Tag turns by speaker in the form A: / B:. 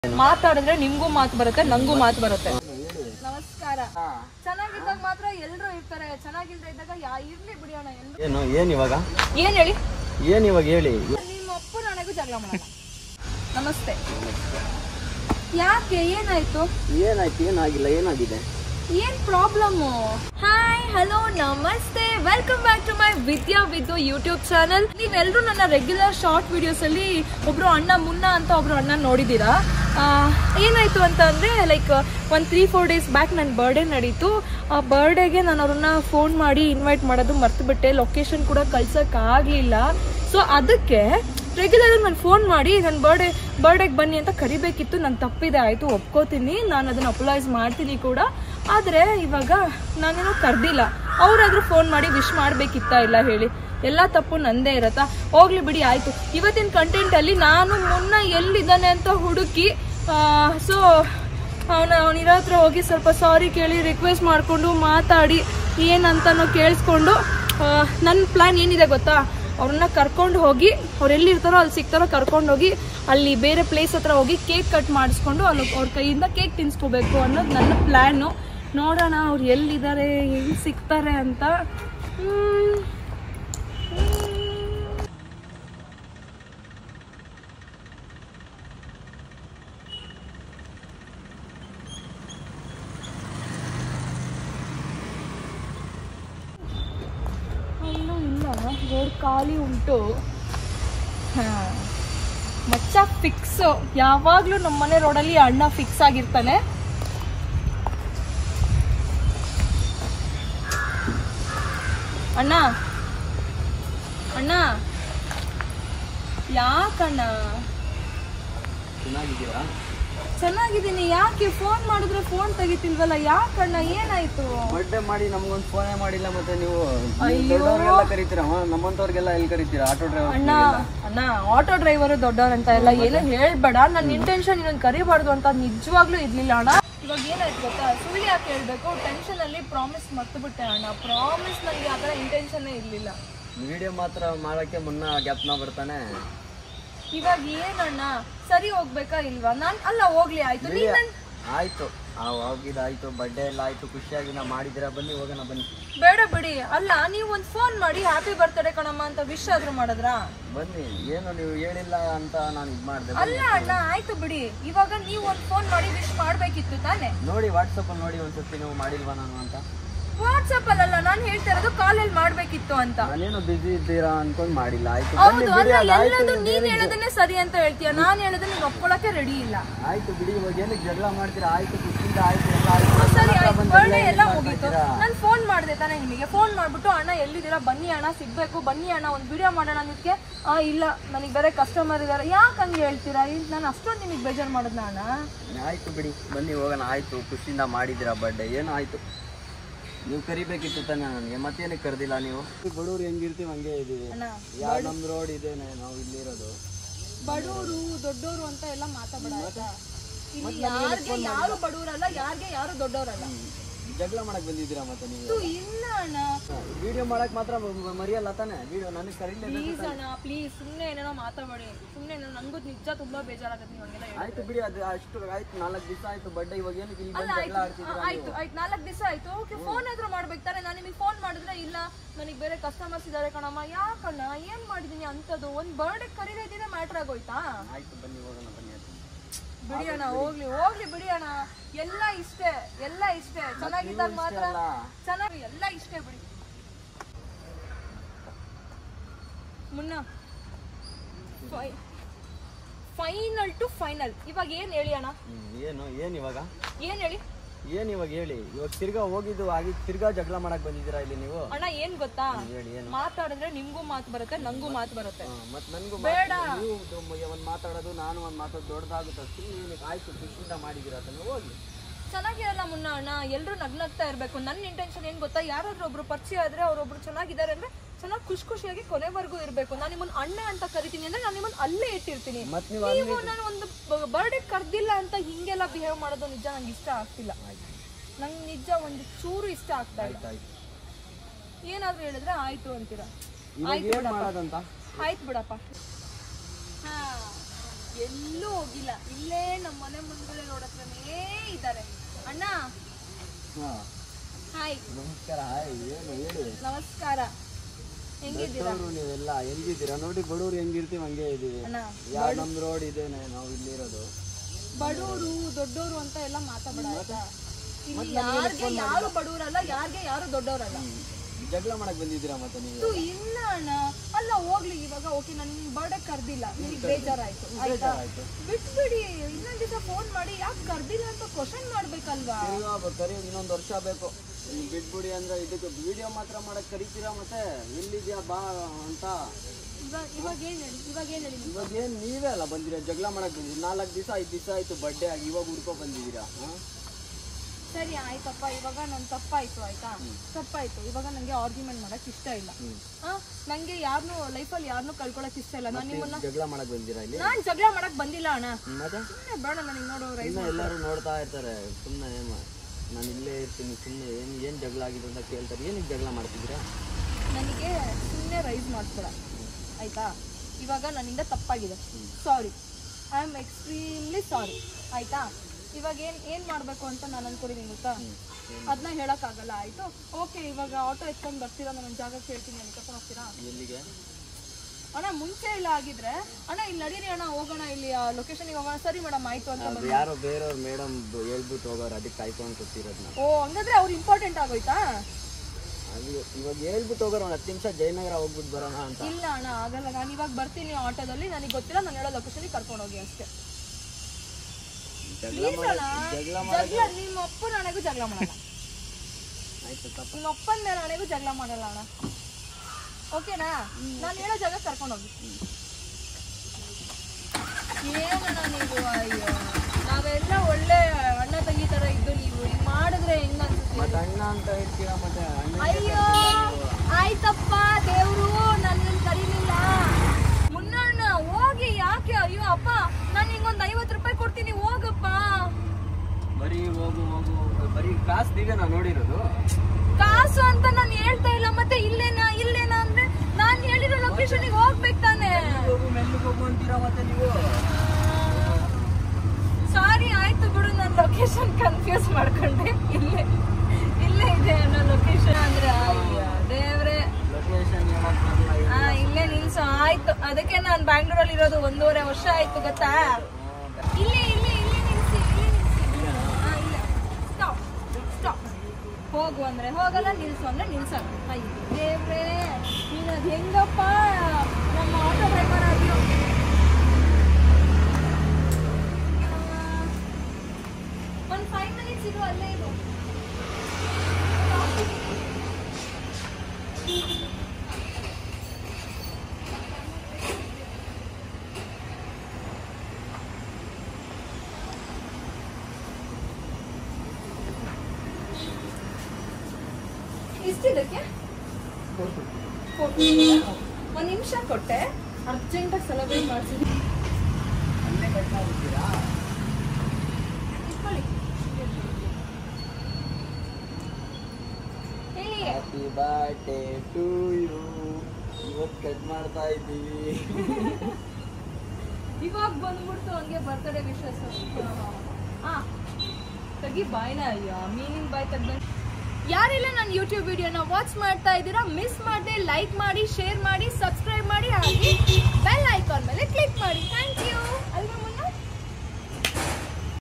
A: ಮಾತಾಡಿದ್ರೆ ನಿಮ್ಗೂ ಮಾತು ಬರುತ್ತೆ ನಂಗೂ ಮಾತು ಬರುತ್ತೆ ನಮಸ್ಕಾರ ಚೆನ್ನಾಗಿದ್ದಾಗ ಮಾತ್ರ ಎಲ್ರು ಇರ್ತಾರೆ ಚೆನ್ನಾಗಿಲ್ದೇ ಇದ್ದಾಗ ಯಾ ಇರ್ಲಿ ಬಿಡಿಯೋಣ ಎಲ್ರು
B: ಏನು ಏನು ಇವಾಗ
A: ಏನ್ ಹೇಳಿ
B: ಏನು ಇವಾಗ ಹೇಳಿ
A: ನಿಮ್ಮ ಅಪ್ಪ ನನಗೂ ಜಗಳ ಮಾಡೋಣ ನಮಸ್ತೆ ಯಾಕೆ ಏನಾಯ್ತು
B: ಏನಾಯ್ತು ಏನಾಗಿಲ್ಲ ಏನಾಗಿದೆ
A: ಏನ್ ಪ್ರಾಬ್ಲಮ್ ಹಾಯ್ ಹಲೋ ನಮಸ್ತೆ welcome back to my Vidya Viddu YouTube channel ನೀವೆಲ್ಲರೂ ನನ್ನ ರೆಗ್ಯುಲರ್ ಶಾರ್ಟ್ ವಿಡಿಯೋಸ್ ಅಲ್ಲಿ ಒಬ್ರು ಅಣ್ಣ ಮುನ್ನ ಅಂತ ಒಬ್ರು ಅಣ್ಣ ನೋಡಿದ್ದೀರಾ ಆ, ಏನಾಯ್ತು ಅಂತ ಅಂದ್ರೆ ಲೈಕ್ ಒಂದು ತ್ರೀ ಫೋರ್ ಡೇಸ್ ಬ್ಯಾಕ್ ನನ್ನ ಬರ್ಡೇ ನಡೀತು ಆ ಬರ್ಡೇಗೆ ನಾನು ಅವ್ರನ್ನ ಫೋನ್ ಮಾಡಿ ಇನ್ವೈಟ್ ಮಾಡೋದು ಮರ್ತು ಬಿಟ್ಟೆ ಲೊಕೇಶನ್ ಕೂಡ ಕಳ್ಸೋಕ್ಕಾಗಲಿಲ್ಲ ಸೊ ಅದಕ್ಕೆ ರೆಗ್ಯುಲರ್ ನಾನು ಫೋನ್ ಮಾಡಿ ನನ್ನ ಬರ್ಡೇ ಬರ್ಡೇಗೆ ಬನ್ನಿ ಅಂತ ಕರಿಬೇಕಿತ್ತು ನಾನು ತಪ್ಪಿದೆ ಆಯಿತು ಒಪ್ಕೋತೀನಿ ನಾನು ಅದನ್ನು ಅಪ್ಲೈಸ್ ಮಾಡ್ತೀನಿ ಕೂಡ ಆದರೆ ಇವಾಗ ನಾನೇನೋ ಕರೆದಿಲ್ಲ ಅವರಾದ್ರೂ ಫೋನ್ ಮಾಡಿ ವಿಶ್ ಮಾಡಬೇಕಿತ್ತ ಇಲ್ಲ ಹೇಳಿ ಎಲ್ಲ ತಪ್ಪು ನಂದೇ ಇರತ್ತಾ ಹೋಗ್ಲಿ ಬಿಡಿ ಆಯಿತು ಇವತ್ತಿನ ಕಂಟೆಂಟಲ್ಲಿ ನಾನು ಮುನ್ನ ಎಲ್ಲಿದ್ದಾನೆ ಅಂತ ಹುಡುಕಿ ಸೊ ಅವನ ಅವನಿರೋ ಹತ್ರ ಹೋಗಿ ಸ್ವಲ್ಪ ಸಾರಿ ಕೇಳಿ ರಿಕ್ವೆಸ್ಟ್ ಮಾಡಿಕೊಂಡು ಮಾತಾಡಿ ಏನಂತನೋ ಕೇಳಿಸ್ಕೊಂಡು ನನ್ನ ಪ್ಲ್ಯಾನ್ ಏನಿದೆ ಗೊತ್ತಾ ಅವ್ರನ್ನ ಕರ್ಕೊಂಡು ಹೋಗಿ ಅವ್ರು ಎಲ್ಲಿರ್ತಾರೋ ಅಲ್ಲಿ ಸಿಗ್ತಾರೋ ಕರ್ಕೊಂಡು ಹೋಗಿ ಅಲ್ಲಿ ಬೇರೆ ಪ್ಲೇಸ್ ಹತ್ರ ಹೋಗಿ ಕೇಕ್ ಕಟ್ ಮಾಡಿಸ್ಕೊಂಡು ಅಲ್ಲಿ ಅವ್ರ ಕೈಯಿಂದ ಕೇಕ್ ತಿನ್ಸ್ಕೋಬೇಕು ಅನ್ನೋದು ನನ್ನ ಪ್ಲ್ಯಾನು ನೋಡೋಣ ಅವ್ರು ಎಲ್ಲಿದ್ದಾರೆ ಎಲ್ಲಿ ಸಿಗ್ತಾರೆ ಅಂತ ಹ್ಮ್. ಹ್ಮ್. ಅಲ್ಲೂ ಇಲ್ಲ ರೋಡ್ ಖಾಲಿ ಉಂಟು ಹಾ. ಮಚ್ಚ ಫಿಕ್ಸ್ ಯಾವಾಗ್ಲೂ ನಮ್ಮನೆ ರೋಡಲ್ಲಿ ಅಣ್ಣ ಫಿಕ್ಸ್ ಆಗಿರ್ತಾನೆ ಅಣ್ಣ ಅಣ್ಣ ಯಾಕಣ್ಣ
B: ಚೆನ್ನಾಗಿದ್ದೀರಾ
A: ಚೆನ್ನಾಗಿದ್ದೀನಿ ಯಾಕೆ ಫೋನ್ ಮಾಡಿದ್ರೆ ಫೋನ್ ತೆಗಿತಿಲ್ವಲ್ಲ ಯಾಕಣ್ಣ ಏನಾಯ್ತು
B: ಬರ್ಡೇ ಮಾಡಿ ನಮ್ಗೊಂದು ಫೋನೇ ಮಾಡಿಲ್ಲ ಮತ್ತೆ ನೀವು ದೊಡ್ಡವ್ರಿಗೆಲ್ಲ ಕರಿತೀರಾ ಹ? ನಮ್ಮಂತವ್ರಿಗೆಲ್ಲ ಎಲ್ಲಿ ಕರಿತೀರಾ ಆಟೋ ಡ್ರೈವರ್
A: ಅಣ್ಣ ಅಣ್ಣ ಆಟೋ ಡ್ರೈವರ್ ದೊಡ್ಡವರಂತ ಎಲ್ಲ ಏನೋ ಹೇಳ್ಬೇಡ ನನ್ನ ಇಂಟೆನ್ಷನ್ ಇನ್ನೊಂದು ಕರಿಬಾರ್ದು ಅಂತ ನಿಜವಾಗ್ಲೂ ಇರ್ಲಿಲ್ಲ ಅಣ್ಣ ಇವಾಗ ಏನಾಯ್ತು ಗೊತ್ತಾ ಸುಳ್ಳು ಯಾಕೆ ಹೇಳ್ಬೇಕು ಟೆನ್ಷನ್ ಅಲ್ಲಿ ಪ್ರಾಮಿಸ್ ಮರ್ತುಬಿಟ್ಟೆ ಅಣ್ಣ ಪ್ರಾಮಿಸ್ ನನಗೆ ಆ ಥರ ಇಂಟೆನ್ಷನ್ನೇ ಇರಲಿಲ್ಲ
B: ವಿಡಿಯೋ ಮಾತ್ರ ಮಾಡಕ್ಕೆ ಮುನ್ನ ಗ್ಯಾಪ್ನ ಬರ್ತಾನೆ
A: ಇವಾಗ ಏನಣ್ಣ ಸರಿ ಹೋಗ್ಬೇಕಾ ಇಲ್ವಾ ನಾನ್ ಅಲ್ಲ ಹೋಗ್ಲಿ ಆಯ್ತು ನೀನ್ ನನ್
B: ಆಯ್ತು ಆ ಹೋಗಿದ್ದಾಯ್ತು ಬರ್ಡೇ ಎಲ್ಲ ಆಯ್ತು ಖುಷಿಯಾಗಿ ನಾ ಮಾಡಿದ್ದೀರಾ ಬನ್ನಿ ಹೋಗೋಣ ಬನ್ನಿ
A: ಬೇಡ ಬಿಡಿ ಅಲ್ಲ ನೀವು ಒಂದು ಫೋನ್ ಮಾಡಿ ಹ್ಯಾಪಿ ಬರ್ತ್ಡೇ ಕಣಮ್ಮ ಅಂತ ವಿಶ್ ಆದ್ರೂ ಮಾಡಿದ್ರಾ
B: ಬನ್ನಿ ಏನು ನೀವು ಹೇಳಿಲ್ಲ ಅಂತ ನಾನು ಇದು ಮಾಡಿದೆ
A: ಅಲ್ಲ ಅಣ್ಣ ಆಯ್ತು ಬಿಡಿ ಇವಾಗ ನೀವು ಒಂದು ಫೋನ್ ಮಾಡಿ ವಿಶ್ ಮಾಡ್ಬೇಕಿತ್ತು ತಾನೇ
B: ನೋಡಿ ವಾಟ್ಸಪ್ಪಲ್ಲಿ ನೋಡಿ ಒಂದ್ಸತಿ ನೀವು ಮಾಡಿಲ್ವಾ ನಾನು ಅಂತ
A: ವಾಟ್ಸಪ್ ಅಲ್ಲಲ್ಲ ನಾನು ಹೇಳ್ತಾ ಇರೋದು ಕಾಲಲ್ಲಿ ಮಾಡ್ಬೇಕಿತ್ತು ಅಂತ
B: ನಾನೇನು ಬಿಸಿ ಇದ್ದೀರಾ ಅನ್ಕೊಂಡ್ ಮಾಡಿಲ್ಲ ಆಯ್ತು ಬನ್ನಿ
A: ಹೌದು
B: ಬಿಡಿ
A: ಅಲ್ಲ
B: ಅದು ಆಯ್ತು
A: ಎಲ್ಲದು ನೀನ್ ಹೇಳೋದನ್ನೇ ಸರಿ ಅಂತ ಹೇಳ್ತೀಯ ನಾನ್ ಹೇಳೋದನ್ನ ನೀನ್ ಒಪ್ಕೊಳಕ್ಕೆ ರೆಡಿ ಇಲ್ಲ
B: ಆಯ್ತು ಬಿಡಿ ಇವಾಗ ಏನಕ್ಕೆ ಜಗಳ ಮಾಡ್ತೀರಾ ಆಯ್ತು ಖುಷಿಯಿಂದ ಆಯ್ತು ಎಲ್ಲ ಆಯ್ತು
A: ಹ್ಮ್, ಸರಿ
B: ನನ್ನ ಹತ್ರ
A: ಆಯ್ತು
B: ಬಂದು
A: ಬರ್ಡೇ
B: ಜಗಳ
A: ಎಲ್ಲ
B: ಏನ್
A: ಮುಗೀತು
B: ಮಾಡ್ತಾ ಇದ್ದೀರಾ?
A: ನಾನು ಫೋನ್ ಮಾಡಿದೆ ತಾನೇ ನಿಮಗೆ ಫೋನ್ ಮಾಡ್ಬಿಟ್ಟು ಅಣ್ಣ ಎಲ್ಲಿದ್ದೀರಾ ಬನ್ನಿ ಅಣ್ಣ ಸಿಗ್ಬೇಕು ಬನ್ನಿ ಅಣ್ಣ ಒಂದು ವಿಡಿಯೋ ಮಾಡೋಣ ನಿಮಗೆ ಆ ಇಲ್ಲ ನನಗೆ ಬೇರೆ ಕಸ್ಟಮರ್ ಇದ್ದಾರೆ ಯಾಕೆ ಹಂಗೆ ಹೇಳ್ತೀರಾ ಈಗ ನಾನು ಅಷ್ಟೊಂದು ನಿಮಗೆ ಬೇಜಾರು ಮಾಡಿದ್ನ ಅಣ್ಣ
B: ಆಯ್ತು ಬಿಡಿ ಬನ್ನಿ ಹೋಗೋಣ ಆಯ್ತು ಖುಷಿಯಿಂದ ಮಾಡಿದ್ದೀರಾ ಬರ್ಡೇ ಏನು ಆಯ್ತು ನೀವು ಕರಿಬೇಕಿತ್ತು ತಾನೆ ನನಗೆ ಮತ್ತೇನಕ್ಕೆ ಕರೆದಿಲ್ಲ ನೀವು ಬಡವ್ರು ಹೆಂಗಿರ್ತೀವಿ ಹಂಗೆ ಇದೀವಿ
A: ಅಣ್ಣ
B: ಯಾವ ನಮ್ಮ ರೋಡ್ ಇದೇನೆ ನಾವು ಇಲ್ಲಿರೋದು
A: ಬಡವರು ದೊಡ್ಡವರು ಅಂತ ಎಲ್ಲ ಮಾತಾಡಬೇಡ ಆಯ್ತಾ ಇಲ್ಲಿ ಯಾರಿಗೆ ಯಾರು ಬಡವರಲ್ಲ ಯಾರಿಗೆ ಯಾರು ದೊಡ್ಡವರಲ್ಲ
B: ಜಗಳ ಮಾಡಕ್ ಬಂದಿದ್ದೀರಾ ಮತ್ತೆ ನೀವು
A: ಇದು ಇಲ್ಲ ಅಣ್ಣ
B: ವಿಡಿಯೋ ಮಾಡಕ್ ಮಾತ್ರ ಮ- ಮರೆಯಲ್ಲ ತಾನೆ ವಿಡಿಯೋ ನನಗೆ ಕರೀಲೇಬೇಕು
A: ಪ್ಲೀಸ್ ಅಣ್ಣ ಪ್ಲೀಸ್ ಸುಮ್ಮನೆ ಏನೇನೋ ಮಾತಾಡಬೇಡಿ ಸುಮ್ಮನೆ ನನಗೂ ನಿಜ ತುಂಬಾ ಬೇಜಾರಾಗುತ್ತೆ ನೀವು ಹಂಗೆಲ್ಲ ಹೇಳಿ
B: ಆಯ್ತು ಬಿಡಿ ಅದು ಅಷ್ಟು ಆಯ್ತು ನಾಲ್ಕು ದಿವಸ ಆಯ್ತು ಬರ್ಡೇ ಇವಾಗ ಏನಕ್ಕೆ ಇಲ್ಲಿ
A: ಅಲ್ಲ
B: ಬಂದು
A: ಆಯ್ತು
B: ಜಗಳ ಆಡ್ತಿದ್ದೀರಾ
A: ಆಯ್ತು ಆಯ್ತು ನಾಲ್ಕು ದಿವಸ ಆಯ್ತು ಓಕೆ ಫೋನ್ ಆದ್ರೂ ಮಾಡ್ಬೇಕು ತಾನೆ ನಾನು ನಿಮಗೆ ಫೋನ್ ಮಾಡಿದ್ರೆ ಇಲ್ಲ ನನಗೆ ಬೇರೆ ಕಸ್ಟಮರ್ಸ್ ಇದ್ದಾರೆ ಕಣಮ್ಮ ಯಾಕಣ್ಣ ಏನ್ ಮಾಡಿದೀನಿ ಅಂತದ್ದು ಒಂದ್ ಬರ್ಡೇ ಕರೀದೇ ಇದ್ದಿದ್ರೆ ಮ್ಯಾಟ್ರ್ ಆಗೋಯ್ತಾ
B: ಆಯ್ತು ಬನ್ನಿ ಹೋಗೋಣ ಬನ್ನಿ ಆಯ್ತು
A: ಬಿಡಿ ಅಣ್ಣ ಹೋಗ್ಲಿ ಹೋಗ್ಲಿ ಬಿಡಿ ಅಣ್ಣ ಎಲ್ಲ ಇಷ್ಟೇ ಎಲ್ಲ ಇಷ್ಟೇ ಚೆನ್ನಾಗಿದ್ದಾಗ ಮಾತ್ರ
B: ಅಲ್ಲ
A: ಚೆನ್ನಾಗಿ ಎಲ್ಲ ಇಷ್ಟೇ ಬಿಡಿ ಮುನ್ನ ಫೈನಲ್ ಟು ಫೈನಲ್ ಇವಾಗ ಏನ್ ಹೇಳಿ ಅಣ್ಣ
B: ಹ್ಮ್, ಏನು ಏನು ಇವಾಗ
A: ಏನ್ ಹೇಳಿ
B: ಏನು ಇವಾಗ ಹೇಳಿ ಇವಾಗ ತಿರ್ಗಾ ಹೋಗಿದ್ದು ಆಗಿ ತಿರ್ಗಾ ಜಗಳ ಮಾಡಕ್ ಬಂದಿದ್ದೀರಾ ಇಲ್ಲಿ ನೀವು
A: ಅಣ್ಣ ಏನ್ ಗೊತ್ತಾ
B: ಹೇಳಿ ಏನು
A: ಮಾತಾಡಿದ್ರೆ ನಿಮ್ಗೂ ಮಾತು ಬರುತ್ತೆ ನಂಗೂ ಮಾತು ಬರುತ್ತೆ
B: ಹಾ, ಮತ್ತ್ ನನ್ಗೂ
A: ಬೇಡ.
B: ನೀವು ಒಂದು ಮಾತಾಡೋದು ನಾನು ಒಂದು ಮಾತಾಡೋದು ದೊಡ್ಡದಾಗುತ್ತೆ ಅಷ್ಟು ನೀವು ಆಯ್ತು ಖುಷಿಯಿಂದ ಮಾಡಿದ್ದೀರಾ ತಾನೆ ಹೋಗಿ
A: ಚೆನ್ನಾಗಿರಲ್ಲ ಮುನ್ನ ಅಣ್ಣ ಎಲ್ಲರೂ ನಗ್ನಗ್ತಾ ಇರ್ಬೇಕು ನನ್ನ ಇಂಟೆನ್ಷನ್ ಏನ್ ಗೊತ್ತಾ ಯಾರಾದ್ರೂ ಒಬ್ರು ಪರಿಚಯ ಆದ್ರೆ ಅವ್ರೊಬ್ರು ಚೆನ್ನಾಗಿದ್ದಾರೆ ಅಂದ್ರೆ ಚೆನ್ನಾಗಿ ಖುಷಿ ಖುಷಿಯಾಗಿ ಕೊನೆವರೆಗೂ ಇರ್ಬೇಕು ನಾನು ನಿಮ್ಮನ್ನ ಅಣ್ಣ ಅಂತ ಕರಿತೀನಿ ಅಂದ್ರೆ ನಾನು ನಿಮ್ಮನ್ನ ಅಲ್ಲೇ ಇಟ್ಟಿರ್ತೀನಿ
B: ಮತ್ ನೀವು
A: ನೀವು ನಾನು ಒಂದು ಬರ್ಡೇ ಕರ್ದಿಲ್ಲ ಅಂತ ಹಿಂಗೆಲ್ಲ ಬಿಹೇವ್ ಮಾಡೋದು ನಿಜ ನಂಗೆ ಇಷ್ಟ ಆಗ್ತಿಲ್ಲ ನಂಗೆ ನಿಜ ಒಂದು ಚೂರು ಇಷ್ಟ ಆಗ್ತಾ ಇಲ್ಲ
B: ಆಯ್ತು
A: ಏನಾದ್ರೂ ಹೇಳಿದ್ರೆ ಆಯ್ತು ಅಂತೀರಾ
B: ಇವಾಗ ಏನ್ ಮಾಡೋದಂತ
A: ಆಯ್ತು ಬಿಡಪ್ಪ ಹಾ ಎಲ್ಲೂ ಹೋಗಿಲ್ಲ ಇಲ್ಲೇ ನಮ್ಮ ಮನೆ ಮುಂದ್ಗಡೆ ರೋಡ್ ಹತ್ರನೇ ಇದ್ದಾರೆ ಅಣ್ಣ
B: ಹಾ
A: ಹಾಯ್
B: ನಮಸ್ಕಾರ ಹಾಯ್ ಏನು ಹೇಳಿ
A: ನಮಸ್ಕಾರ ಹೆಂಗಿದ್ದೀರಾ
B: ದೊಡ್ಡವರು ನೀವೆಲ್ಲ ಹೆಂಗಿದ್ದೀರಾ ನೋಡಿ ಬಡವ್ರು ಹೆಂಗಿರ್ತೀವಿ ಹಂಗೆ ಇದೀವಿ
A: ಅಣ್ಣ
B: ಯಾವ ನಮ್ ರೋಡ್ ಇದೇನೆ ನಾವು ಇಲ್ಲಿರೋದು
A: ಬಡವರು ದೊಡ್ಡವರು ಅಂತ ಎಲ್ಲ ಮಾತಾಡ ಆಯ್ತಾ ಇಲ್ಲಿ ಯಾರಿಗೆ ಯಾರು ಬಡವರಲ್ಲ ಯಾರಿಗೆ ಯಾರು ದೊಡ್ಡವರಲ್ಲ
B: ಜಗಳ ಮಾಡಕ್ ಬಂದಿದ್ದೀರಾ ಮತ್ತೆ ನೀವು
A: ಇದು ಇಲ್ಲ ಅಣ್ಣ ಅಲ್ಲ ಹೋಗ್ಲಿ ಇವಾಗ ಓಕೆ ನನ್ ಬರ್ಡೇ ಕರ್ದಿಲ್ಲ ನಿಮಗೆ ಬೇಜಾರಾಯ್ತು ಆಯ್ತಾ
B: ಆಯ್ತು
A: ಬಿಟ್ಬಿಡಿ ಇನ್ನೊಂದ್ ದಿವಸ ಫೋನ್ ಮಾಡಿ ಯಾಕೆ ಕರ್ದಿಲ್ಲ ಅಂತ ಕ್ವಶನ್ ಮಾಡ್ಬೇಕಲ್ವಾ
B: ತಿರ್ಗಾ ಬ- ಕರಿ ಇನ್ನೊಂದು ವರ್ಷ ಬೇಕು ನೀವು ಬಿಟ್ಬಿಡಿ ಅಂದ್ರೆ ಇದಕ್ಕೆ ವಿಡಿಯೋ ಮಾತ್ರ ಮಾಡಕ್ ಕರಿತೀರಾ ಮತ್ತೆ ಎಲ್ಲಿದ್ಯಾ ಬಾ ಅಂತ
A: ಇವಾಗ ಇವಾಗ ಏನ್ ಹೇಳಿ ಇವಾಗ ಏನ್ ಹೇಳಿ ನೀವು?
B: ಇವಾಗ ಏನ್ ನೀವೇ ಅಲ್ಲ ಬಂದಿರ ಜಗಳ ಮಾಡಕ್ ಬಂದಿರಿ ನಾಲ್ಕು ದಿವಸ ಐದು ದಿವಸ ಆಯ್ತು ಬರ್ಡೇ ಆಗಿ ಇವಾಗ ಹುಡ್ಕೊ ಬಂದಿದ್ದೀರಾ ಹಾ?
A: ಸರಿ ಆಯ್ತಪ್ಪ ಇವಾಗ ನನ್ ತಪ್ಪಾಯ್ತು ಆಯ್ತಾ ತಪ್ಪಾಯ್ತು ಇವಾಗ ನಂಗೆ ಆರ್ಗ್ಯುಮೆಂಟ್ ಮಾಡಕ್ ಇಷ್ಟ ಇಲ್ಲ
B: ಹ್ಮ್.
A: ಆ ನಂಗೆ ಯಾರನ್ನು ಲೈಫಲ್ಲಿ ಯಾರನ್ನೂ ಕಳ್ಕೊಳಕ್ ಇಷ್ಟ ಇಲ್ಲ ನಾನು ನಿಮ್ಮನ್ನ
B: ಜಗಳ ಮಾಡಕ್ ಬಂದಿರಾ ಇಲ್ಲಿ
A: ನಾನ್ ಜಗಳ ಮಾಡಕ್ ಬಂದಿಲ್ಲ ಅಣ್ಣ
B: ಮತ್ತೆ
A: ಸುಮ್ಮನೆ ಬೇಡ ನನಗೆ ನೋಡೋ ರೈಸ್
B: ಇನ್ನ ಎಲ್ಲರೂ ನೋಡ್ತಾ ಇರ್ತಾರೆ ಸುಮ್ಮನೆ ನಾನು ಇಲ್ಲೇ ಇರ್ತೀನಿ ಸುಮ್ಮನೆ ಏನು ಏನು ಜಗಳ ಆಗಿದೆ ಅಂತ ಕೇಳ್ತಾರೆ ಏನಕ್ಕೆ ಜಗಳ ಮಾಡ್ತಿದ್ದೀರಾ
A: ನನಗೆ ಸುಮ್ಮನೆ ರೈಸ್ ಮಾಡ್ಬೇಡ ಆಯ್ತಾ ಇವಾಗ ನನ್ನಿಂದ ತಪ್ಪಾಗಿದೆ sorry I am extremely sorry ಆಯ್ತಾ ಇವಾಗ ಏನ್ ಏನ್ ಮಾಡ್ಬೇಕು ಅಂತ ನಾನು ಅನ್ಕೊಂಡಿದ್ದೀನಿ ಗೊತ್ತಾ ಅದನ್ನ ಹೇಳಕ್ಕಾಗಲ್ಲ ಆಯ್ತು ಓಕೆ ಇವಾಗ ಆಟೋ ಎತ್ಕೊಂಡು ಬರ್ತೀರಾ ನಾನು ಜಾಗಕ್ಕೆ ಹೇಳ್ತೀನಿ ಅಲ್ಲಿ ಕರ್ಕೊಂಡು ಹೋಗ್ತೀರಾ
B: ಎಲ್ಲಿಗೆ
A: ಅಣ್ಣ ಮುಂಚೆ ಇಲ್ಲ ಆಗಿದ್ರೆ ಅಣ್ಣ ಇಲ್ಲಿ ನಡೀರಿ ಅಣ್ಣ ಹೋಗೋಣ ಇಲ್ಲಿ ಲೊಕೇಶನ್ಗೆ ಹೋಗೋಣ ಸರಿ ಮೇಡಮ್ ಆಯ್ತು ಅಂತ
B: ಅದು ಯಾರೋ ಬೇರೆಯವ್ರ ಮೇಡಮ್ ಹೇಳ್ಬಿಟ್ಟು ಹೋಗೋರು ಅದಕ್ಕೆ ಕಾಯ್ಕೊಂಡು ಕೂತಿರೋದು ನಾವು
A: ಓ ಹಂಗಾದ್ರೆ ಅವ್ರು ಇಂಪಾರ್ಟೆಂಟ್ ಆಗೋಯ್ತಾ
B: ಅದು ಇವಾಗ ಹೇಳ್ಬಿಟ್ಟು ಹೋಗೋರು ಒಂದು ಹತ್ತು ನಿಮಿಷ ಜಯನಗರ ಹೋಗ್ಬಿಟ್ಟು ಬರೋಣ ಅಂತ
A: ಇಲ್ಲ ಅಣ್ಣ ಆಗಲ್ಲ ನಾನು ಇವಾಗ ಬರ್ತೀನಿ ಆಟೋದಲ್ಲಿ ನನಗೆ ಗೊತ್ತಿಲ್ಲ ನಾನು ಹೇಳೋ ಲೊಕೇಶನ್ಗೆ ಕರ್ಕೊಂಡು ಹೋಗಿ ಅಷ್ಟೇ
B: ಜಗಳ
A: ಪ್ಲೀಸ್
B: ಮಾಡಿ
A: ಅಣ್ಣ
B: ಜಗಳ ಮಾಡಿ
A: ಜಗಳ ನಿಮ್ಮ ಅಪ್ಪನ ಹಣೆಗೂ ಜಗಳ ಮಾಡಲ್ಲ
B: ಆಯ್ತು ತಪ್ಪ
A: ನಿಮ್ಮ ಅಪ್ಪನ ಮೇಲೆ ಹಣೆಗೂ ಜಗಳ ಮಾಡಲ್ಲ ಅಣ್ಣ ಓಕೆನಾ ನಾನು ಹೇಳೋ ಜಾಗ ಕರ್ಕೊಂಡು ಹೋಗಿ ಏನಣ್ಣ ನೀವು ಅಯ್ಯೋ ನಾವೆಲ್ಲ ಒಳ್ಳೆ ಅಣ್ಣ ತಂಗಿ ತರ ಇದ್ದು ನೀವು ಹಿಂಗ್ ಮಾಡಿದ್ರೆ ಹೆಂಗ ಅನ್ಸುತ್ತೆ
B: ಮತ್ತೆ ಅಣ್ಣ ಅಂತ ಹೇಳ್ತೀರಾ ಮತ್ತೆ ಅಣ್ಣ
A: ಅಯ್ಯೋ ಆಯ್ತಪ್ಪ ದೇವ್ರು ನನ್ನ ಕರೀಲಿಲ್ಲ ಮುನ್ನಣ್ಣ ಹೋಗಿ ಯಾಕೆ ಅಯ್ಯೋ ಅಪ್ಪ ನಾನು ಹಿಂಗೊಂದು ಐವತ್ತು ರೂಪಾಯಿ ಕೊಡ್ತೀನಿ ಹೋಗಪ್ಪ
B: ಬರೀ ಹೋಗು ಹೋಗು ಬರೀ ಕಾಸು ನೀವೇ ನಾ ನೋಡಿರೋದು
A: ಕಾಸು ಅಂತ ನಾನು ಹೇಳ್ತಾ ಇಲ್ಲ ಮತ್ತೆ ಇಲ್ಲೇನಾ ಇಲ್ಲೇನಾ ಅಂದ್ರೆ ನಾನು ಹೇಳಿರೋ ಲೊಕೇಶನ್ಗೆ ಹೋಗ್ಬೇಕು ತಾನೆ
B: ಹೋಗು ಮೆಲ್ಲಿಗೆ ಹೋಗು ಅಂತೀರಾ ಮತ್ತೆ ನೀವು
A: ಸಾರಿ ಆಯ್ತು ಬಿಡು ನಾನು ಲೊಕೇಶನ್ ಕನ್ಫ್ಯೂಸ್ ಮಾಡ್ಕೊಂಡೆ ಇಲ್ಲೇ ಇಲ್ಲೇ ಇದೆ ಅನ್ನೋ ಲೊಕೇಶನ್ ಅಂದ್ರೆ ಅಯ್ಯೋ ದೇವ್ರೆ
B: ಲೊಕೇಶನ್ ಹೇಳಕ್ ಬರಲ್ಲ
A: ಹಾ ಇಲ್ಲೇ ನಿಲ್ಸು ಆಯ್ತು ಅದಕ್ಕೆ ನಾನು ಬ್ಯಾಂಗ್ಳೂರಲ್ಲಿ ಇರೋದು ಒಂದೂವರೆ ವರ್ಷ ಆಯ್ತು ಗೊತ್ತಾ ಇಲ್ಲೇ ಇಲ್ಲೇ ಇಲ್ಲೇ ನಿಲ್ಸಿ ಇಲ್ಲೇ ನಿಲ್ಸಿ ಹಾ ಇಲ್ಲೇ ಸ್ಟಾಪ್ ಸ್ಟಾಪ್ ಹೋಗು ಅಂದ್ರೆ ಹೋಗಲ್ಲ ನಿಲ್ಸು ಅಂದ್ರೆ ನಿಲ್ಸಲ್ಲ ಅಯ್ಯೋ ದೇವ್ರೇ ನೀನು ಅದು ಹೆಂಗಪ್ಪ ನಮ್ಮ ಆಟೋ ಡ್ರೈವರ್ ಆಗಿರೋ ಒಂದು ಫೈವ್ ಮಿನಿಟ್ಸ್ ಇರು ಅಲ್ಲೇ ಇರು ಇಷ್ಟಿದಕ್ಕೆ ಒಂದು ನಿಮಿಷ ಕೊಟ್ಟೆ ಅರ್ಜೆಂಟಾಗಿ ಸೆಲೆಬ್ರೇಟ್ ಮಾಡಿಸಿದ್ವಿ
B: ಅಲ್ಲೇ ಕಟ್ ಮಾಡ್ಬಿಡ್ತೀರಾ
A: ಇಟ್ಕೊಳ್ಳಿ ಹೇಳಿ
B: ಹ್ಯಾಪಿ ಬರ್ಡೇ ಟು ಯು ಇವತ್ತು ಕಟ್ ಮಾಡ್ತಾ ಇದ್ದೀವಿ
A: ಇವಾಗ ಬಂದ್ಬಿಡ್ತು ಹಂಗೆ ಬರ್ತಡೇ ವಿಶಸ್ ಹಾ ತೆಗಿ ಬಾಯ್ನ ಅಯ್ಯೋ ಮೀನಿಂಗ್ ಬಾಯ್ ತೆಗ್ದು ಯಾರೆಲ್ಲ ನನ್ನ ಯೂಟ್ಯೂಬ್ ವಿಡಿಯೋನ ವಾಚ್ ಮಾಡ್ತಾ ಇದ್ದೀರಾ ಮಿಸ್ ಮಾಡದೆ ಲೈಕ್ ಮಾಡಿ ಶೇರ್ ಮಾಡಿ ಸಬ್ಸ್ಕ್ರೈಬ್ ಮಾಡಿ ಹಾಗೆ ಬೆಲ್ ಐಕಾನ್ ಮೇಲೆ ಕ್ಲಿಕ್ ಮಾಡಿ ಥ್ಯಾಂಕ್ ಯು ಅಲ್ವಾ